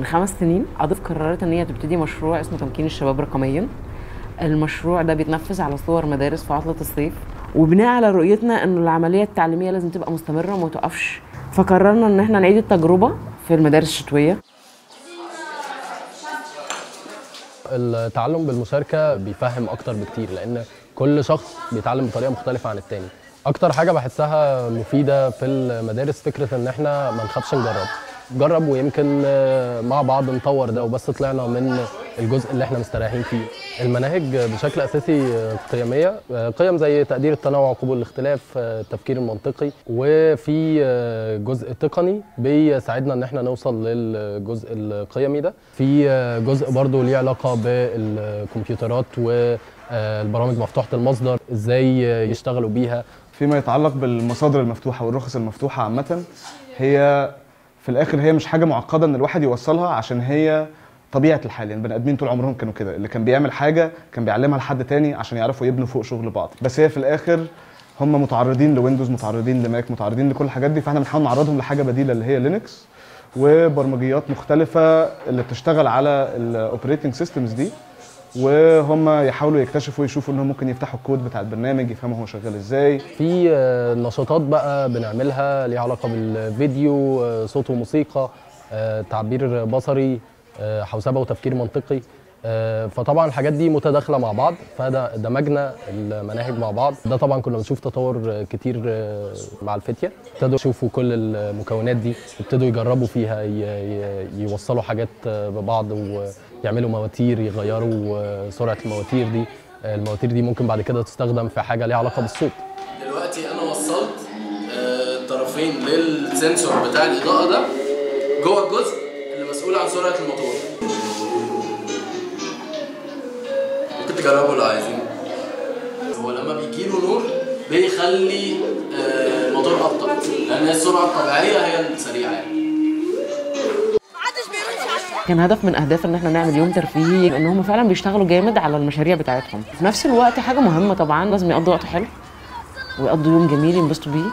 خمس سنين اضيف قررت ان هي تبتدي مشروع اسمه تمكين الشباب رقميا المشروع ده بيتنفذ على صور مدارس في عطله الصيف وبناء على رؤيتنا ان العمليه التعليميه لازم تبقى مستمره وما توقفش فقررنا ان احنا نعيد التجربه في المدارس الشتويه التعلم بالمشاركه بيفهم اكتر بكتير لان كل شخص بيتعلم بطريقه مختلفه عن التاني اكتر حاجه بحسها مفيده في المدارس فكره ان احنا ما نخافش نجرب جرب ويمكن آه، مع بعض نطور ده وبس طلعنا من الجزء اللي احنا مستريحين فيه المناهج بشكل اساسي آه، قيميه آه، قيم زي تقدير التنوع قبول الاختلاف آه، التفكير المنطقي وفي آه، جزء تقني بيساعدنا ان احنا نوصل للجزء القيمي ده في آه، جزء برضو ليه علاقه بالكمبيوترات والبرامج مفتوحه المصدر ازاي يشتغلوا بيها فيما يتعلق بالمصادر المفتوحه والرخص المفتوحه عامه هي في الاخر هي مش حاجه معقده ان الواحد يوصلها عشان هي طبيعه الحال يعني بني ادمين طول عمرهم كانوا كده اللي كان بيعمل حاجه كان بيعلمها لحد تاني عشان يعرفوا يبنوا فوق شغل بعض بس هي في الاخر هم متعرضين لويندوز متعرضين لماك متعرضين لكل الحاجات دي فاحنا بنحاول نعرضهم لحاجه بديله اللي هي لينكس وبرمجيات مختلفه اللي بتشتغل على الاوبريتنج سيستمز دي وهم يحاولوا يكتشفوا يشوفوا انهم ممكن يفتحوا الكود بتاع البرنامج يفهموا هو شغال ازاي في آه، نشاطات بقى بنعملها ليها علاقه بالفيديو آه، صوت وموسيقى آه، تعبير بصري آه، حوسبه وتفكير منطقي آه، فطبعا الحاجات دي متداخله مع بعض فده دمجنا المناهج مع بعض ده طبعا كنا بنشوف تطور آه، كتير آه، مع الفتيه ابتدوا يشوفوا كل المكونات دي ابتدوا يجربوا فيها ي- ي- يوصلوا حاجات آه، ببعض ويعملوا مواتير يغيروا آه، سرعه المواتير دي آه، المواتير دي ممكن بعد كده تستخدم في حاجه ليها علاقه بالصوت دلوقتي انا وصلت آه، الطرفين للسنسور بتاع الاضاءه ده جوه الجزء اللي مسؤول عن سرعه الموتور ممكن تجربوا لو عايزين هو لما بيجي له نور بيخلي آه، الموتور ابطا لان هي السرعه الطبيعيه هي السريعه يعني كان هدف من اهداف ان احنا نعمل يوم ترفيهي ان هم فعلا بيشتغلوا جامد على المشاريع بتاعتهم في نفس الوقت حاجه مهمه طبعا لازم يقضوا وقت حلو ويقضوا يوم جميل ينبسطوا بيه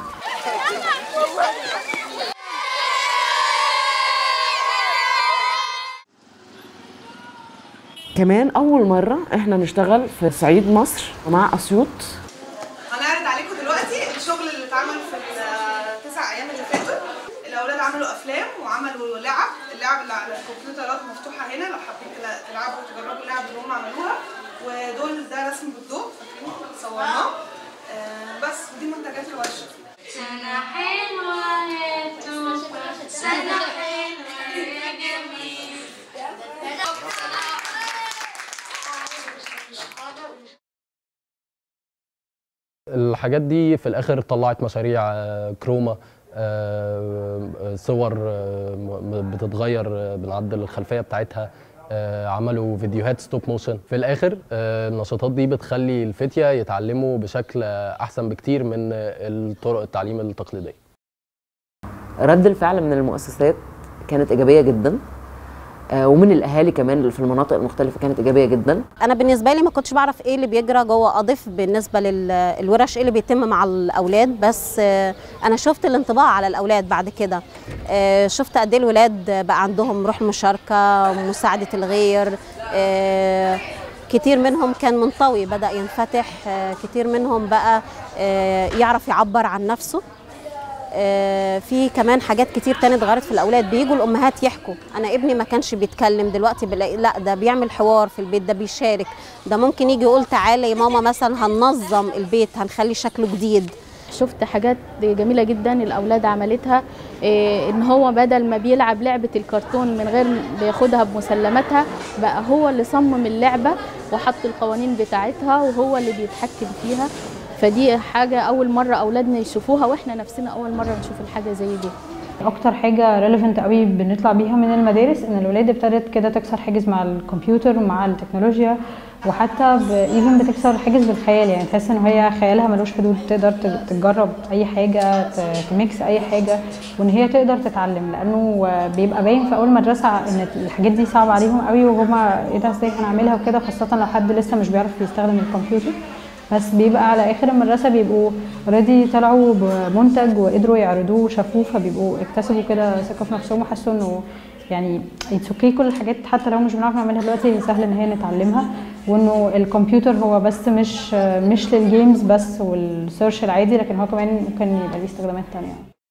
كمان اول مره احنا نشتغل في صعيد مصر مع اسيوط هنعرض عليكم دلوقتي الشغل اللي اتعمل في التسع ايام اللي فاتوا الاولاد عملوا افلام وعملوا لعب اللعب اللي على الكمبيوترات مفتوحه هنا لو حابين تلا- تلعبوا وتجربوا اللعب اللي هم عملوها ودول ده رسم بالضوء فاكرين صورناه آه، بس ودي منتجات الورشه سنة حلوة يا توفى سنة حلوة يا جميل الحاجات دي في الاخر طلعت مشاريع آه، كروما آه، آه، صور آه، م- بتتغير آه، بنعدل الخلفيه بتاعتها آه، عملوا فيديوهات ستوب موشن في الاخر آه، النشاطات دي بتخلي الفتيه يتعلموا بشكل آه، احسن بكتير من آه، الطرق التعليم التقليديه رد الفعل من المؤسسات كانت ايجابيه جدا آه، ومن الاهالي كمان في المناطق المختلفه كانت ايجابيه جدا انا بالنسبه لي ما كنتش بعرف ايه اللي بيجرى جوه اضيف بالنسبه للورش ايه اللي بيتم مع الاولاد بس آه، انا شفت الانطباع على الاولاد بعد كده آه، شفت قد ايه الولاد بقى عندهم روح مشاركه مساعده الغير آه، كتير منهم كان منطوي بدا ينفتح آه، كتير منهم بقى آه، يعرف يعبر عن نفسه آه، في كمان حاجات كتير تانية اتغيرت في الاولاد بيجوا الامهات يحكوا انا ابني ما كانش بيتكلم دلوقتي بلاقي لا ده بيعمل حوار في البيت ده بيشارك ده ممكن يجي يقول تعالى يا ماما مثلا هننظم البيت هنخلي شكله جديد شفت حاجات جميلة جدا الأولاد عملتها إيه، إن هو بدل ما بيلعب لعبة الكرتون من غير بياخدها بمسلماتها بقى هو اللي صمم اللعبة وحط القوانين بتاعتها وهو اللي بيتحكم فيها فدي حاجة أول مرة أولادنا يشوفوها وإحنا نفسنا أول مرة نشوف الحاجة زي دي اكتر حاجه ريليفنت قوي بنطلع بيها من المدارس ان الولاد ابتدت كده تكسر حاجز مع الكمبيوتر ومع التكنولوجيا وحتى ايفن بتكسر حاجز بالخيال يعني تحس ان هي خيالها ملوش حدود تقدر ت- تجرب اي حاجه ت- تميكس اي حاجه وان هي تقدر تتعلم لانه بيبقى باين في اول مدرسه ان الحاجات دي صعبه عليهم قوي وهما ايه ده ازاي هنعملها وكده خاصه لو حد لسه مش بيعرف يستخدم الكمبيوتر بس بيبقى على اخر المدرسه بيبقوا اوريدي طلعوا بمنتج وقدروا يعرضوه وشافوه فبيبقوا اكتسبوا كده ثقه في نفسهم وحسوا انه يعني اتس اوكي كل الحاجات حتى لو مش بنعرف نعملها دلوقتي سهل ان هي نتعلمها وانه الكمبيوتر هو بس مش مش للجيمز بس والسيرش العادي لكن هو كمان ممكن يبقى ليه استخدامات تانية